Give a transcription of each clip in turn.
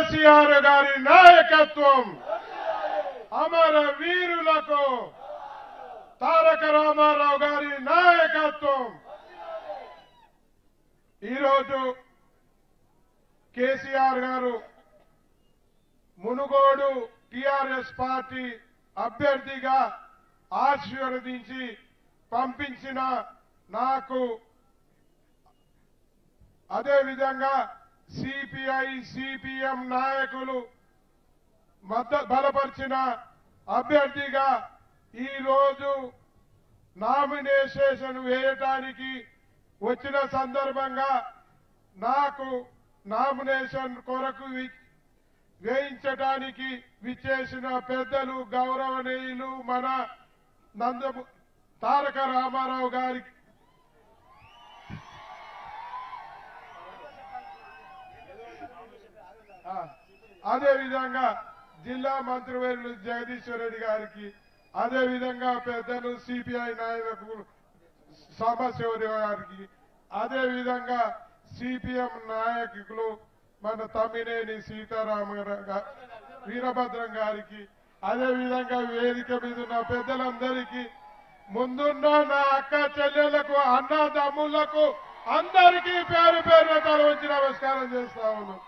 కేసీఆర్ గారి నాయకత్వం అమర వీరులకు తారక రామారావు గారి నాయకత్వం ఈరోజు కేసీఆర్ గారు మునుగోడు టిఆర్ఎస్ పార్టీ అభ్యర్థిగా ఆశీర్వదించి పంపించిన నాకు అదేవిధంగా సిపిఐ సిపిఎం నాయకులు మద్ద బలపరిచిన అభ్యర్థిగా ఈ రోజు నామినేషన్ వేయటానికి వచ్చిన సందర్భంగా నాకు నామినేషన్ కొరకు వి- వేయించడానికి విచ్చేసిన పెద్దలు గౌరవనీయులు మన నందము తారక రామారావు గారికి ఆ, అదే విధంగా జిల్లా మంత్రివర్యులు జగదీశ్వర్ రెడ్డి గారికి అదే విధంగా పెద్దలు సిపిఐ నాయకులు సాంబశివరి గారికి అదే విధంగా సిపిఎం నాయకులు మన తమ్మినేని సీతారామరావు గా- వీరభద్రం గారికి అదే విధంగా వేదిక మీద ఉన్న పెద్దలందరికీ ముందున్న నా అక్క చెల్లెలకు అన్నదమ్ములకు అందరికీ పేరు పేరున తల వచ్చి నమస్కారం చేస్తా ఉన్నాం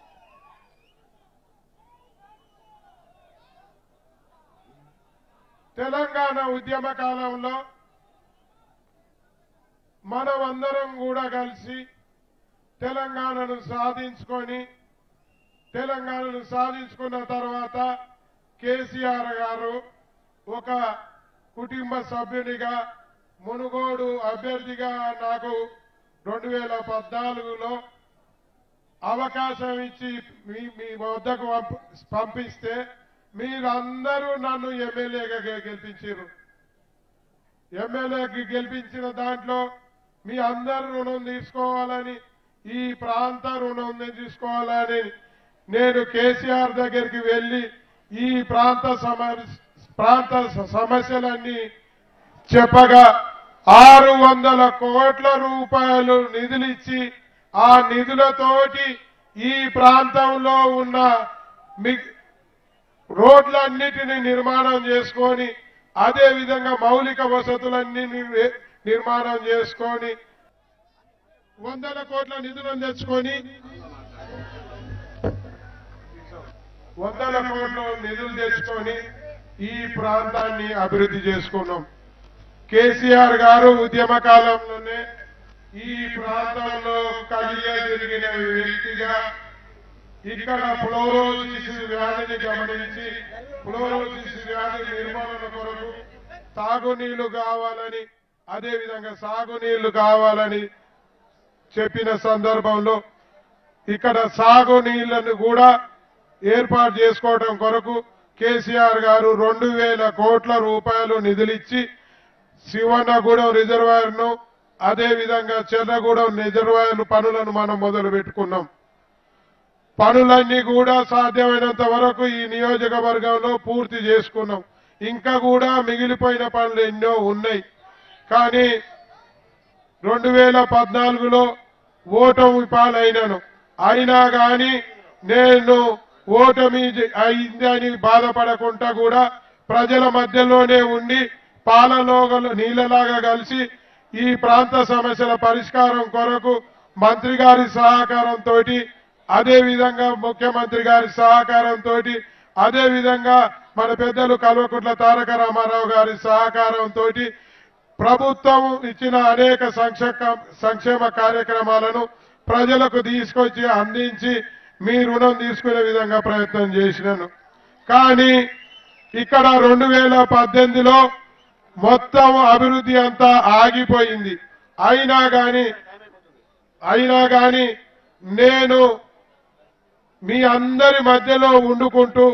తెలంగాణ ఉద్యమ కాలంలో మనమందరం కూడా కలిసి తెలంగాణను సాధించుకొని తెలంగాణను సాధించుకున్న తర్వాత కేసీఆర్ గారు ఒక కుటుంబ సభ్యునిగా మునుగోడు అభ్యర్థిగా నాకు రెండు వేల పద్నాలుగులో అవకాశం ఇచ్చి మీ మీ వద్దకు పంప- పంపిస్తే మీరందరూ నన్ను ఎమ్మెల్యేగా గె- గెలిపించారు ఎమ్మెల్యేకి గెలిపించిన దాంట్లో మీ అందరు రుణం తీసుకోవాలని ఈ ప్రాంత రుణం తీసుకోవాలని నేను కేసీఆర్ దగ్గరికి వెళ్లి ఈ ప్రాంత సమ- ప్రాంత స- సమస్యలన్నీ చెప్పగా ఆరు వందల కోట్ల రూపాయలు నిధులిచ్చి ఆ నిధులతోటి ఈ ప్రాంతంలో ఉన్న మి రోడ్లన్నిటిని నిర్మాణం చేసుకొని అదే విధంగా మౌలిక వసతులన్నీ ని- నిర్మాణం చేసుకొని వందల కోట్ల నిధులను తెచ్చుకొని వందల కోట్ల నిధులు తెచ్చుకొని ఈ ప్రాంతాన్ని అభివృద్ధి చేసుకున్నాం కేసీఆర్ గారు ఉద్యమ కాలంలోనే ఈ ప్రాంతంలో కలిగే తిరిగిన వ్యక్తిగా ఇక్కడ ఫ్లోరోసిస్ వ్యాధిని గమనించి ఫ్లోరోసిస్ వ్యాధి నిర్మూలన కొరకు తాగునీళ్లు కావాలని అదే విధంగా సాగునీళ్లు కావాలని చెప్పిన సందర్భంలో ఇక్కడ సాగునీళ్లను కూడా ఏర్పాటు చేసుకోవడం కొరకు కేసీఆర్ గారు రెండు వేల కోట్ల రూపాయలు నిధులిచ్చి శివన్నగూడెం రిజర్వాయర్ ను అదే విధంగా చెర్రగూడెం రిజర్వాయర్ పనులను మనం మొదలు పెట్టుకున్నాం పనులన్నీ కూడా సాధ్యమైనంత వరకు ఈ నియోజకవర్గంలో పూర్తి చేసుకున్నాం ఇంకా కూడా మిగిలిపోయిన పనులు ఎన్నో ఉన్నాయి కానీ రెండు వేల పద్నాలుగులో ఓటమి పాలైనను అయినా గాని నేను ఓటమి జ- అయిందని బాధపడకుండా కూడా ప్రజల మధ్యలోనే ఉండి పాలలో గల- నీళ్ళలాగా కలిసి ఈ ప్రాంత సమస్యల పరిష్కారం కొరకు మంత్రి గారి సహకారంతో అదే విధంగా ముఖ్యమంత్రి గారి సహకారంతో అదే విధంగా మన పెద్దలు కల్వకుంట్ల తారక రామారావు గారి సహకారంతో ప్రభుత్వం ఇచ్చిన అనేక సంక్షేమ సంక్షేమ కార్యక్రమాలను ప్రజలకు తీసుకొచ్చి అందించి మీ రుణం తీసుకునే విధంగా ప్రయత్నం చేసినాను కానీ ఇక్కడ రెండు వేల పద్దెనిమిదిలో మొత్తం అభివృద్ధి అంతా ఆగిపోయింది అయినా గాని అయినా గాని నేను మీ అందరి మధ్యలో ఉండుకుంటూ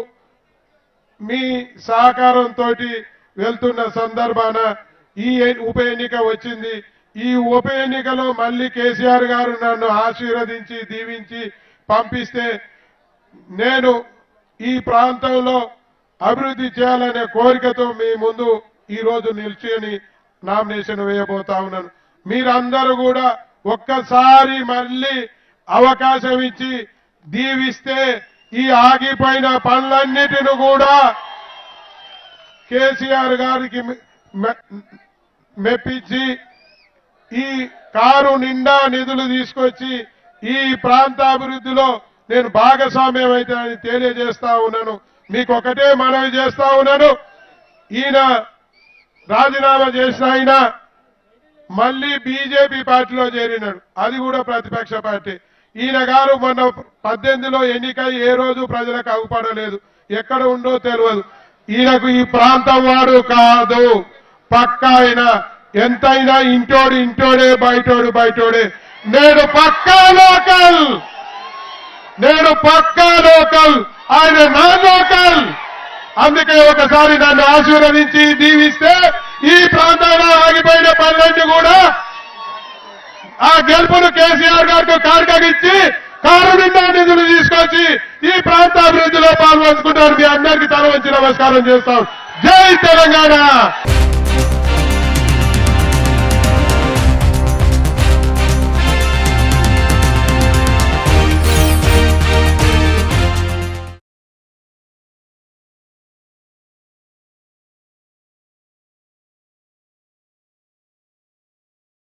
మీ సహకారంతో వెళ్తున్న సందర్భాన ఈ ఎ- ఉప ఎన్నిక వచ్చింది ఈ ఉప ఎన్నికలో మళ్ళీ కేసీఆర్ గారు నన్ను ఆశీర్వదించి దీవించి పంపిస్తే నేను ఈ ప్రాంతంలో అభివృద్ధి చేయాలనే కోరికతో మీ ముందు ఈ రోజు నిల్చుని నామినేషన్ వేయబోతా ఉన్నాను మీరందరూ కూడా ఒక్కసారి మళ్ళీ అవకాశం ఇచ్చి దీవిస్తే ఈ ఆగిపోయిన పనులన్నిటిని కూడా కేసీఆర్ గారికి మె- మె- మెప్పించి ఈ కారు నిండా నిధులు తీసుకొచ్చి ఈ ప్రాంతాభివృద్ధిలో నేను భాగస్వామ్యం అవుతానని తెలియజేస్తా ఉన్నాను మీకు ఒకటే మనవి చేస్తా ఉన్నాను ఈయన రాజీనామా చేసిన ఆయన మళ్ళీ బీజేపీ పార్టీలో చేరినాడు అది కూడా ప్రతిపక్ష పార్టీ ఈయన గారు మొన్న పద్దెనిమిదిలో ఎన్నికై ఏ రోజు ప్రజలకు అగుపడలేదు ఎక్కడ ఉందో తెలియదు ఈయనకు ఈ ప్రాంతం వాడు కాదు పక్క ఆయన ఎంతైనా ఇంటోడు ఇంటోడే బయటోడు బయటోడే నేను పక్కా లోకల్ నేను పక్కా లోకల్ ఆయన నా లోకల్ అందుకే ఒకసారి నన్ను ఆశీర్వదించి దీవిస్తే ఈ ప్రాంతంలో ఆగిపోయిన పనులన్నీ కూడా ఆ గెలుపును కేసీఆర్ గారికి కారకగిచ్చి కారు నిండా నిధులు తీసుకొచ్చి ఈ ప్రాంత అభివృద్ధిలో పాల్పంచుకుంటారు మీ అందరికీ తల వంచి నమస్కారం చేస్తాం జై తెలంగాణ